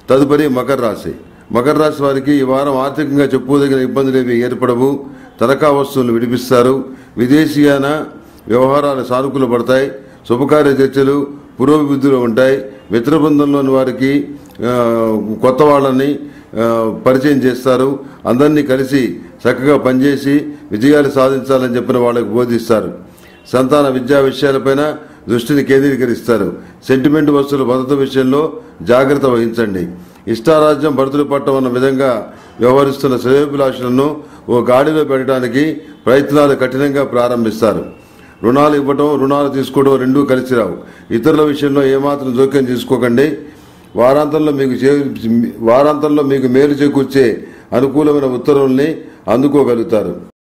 తదుపరి మకర రాశి మకర రాశి వారికి ఈ వారం ఆర్థికంగా చెప్పుకోదగిన ఇబ్బందులు ఏవి ఏర్పడవు తనఖా వస్తువులు విడిపిస్తారు విదేశీయాన వ్యవహారాలు సానుకూల పడతాయి శుభకార్య చర్చలు పురోభివృద్ధిలో ఉంటాయి మిత్ర బృందంలోని వారికి ఆ, కొత్త వాళ్ళని ఆ, పరిచయం చేస్తారు అందరినీ కలిసి చక్కగా పనిచేసి విజయాలు సాధించాలని చెప్పిన వాళ్ళకి బోధిస్తారు సంతాన విద్యా విషయాలపైన దృష్టిని కేంద్రీకరిస్తారు సెంటిమెంట్ వస్తువుల భద్రత విషయంలో జాగ్రత్త వహించండి ఇష్టారాజ్యం భర్తలు పట్టం అన్న విధంగా వ్యవహరిస్తున్న శ్రేయోభిలాషులను ఓ గాడిలో పెట్టడానికి ప్రయత్నాలు కఠినంగా ప్రారంభిస్తారు రుణాలు ఇవ్వటం రుణాలు తీసుకోవడం రెండూ కలిసి రావు ఇతరుల విషయంలో ఏమాత్రం జోక్యం తీసుకోకండి వారాంతంలో మీకు చే- వారాంతంలో మీకు మేలు చేకూర్చే అనుకూలమైన ఉత్తర్వుల్ని అందుకోగలుగుతారు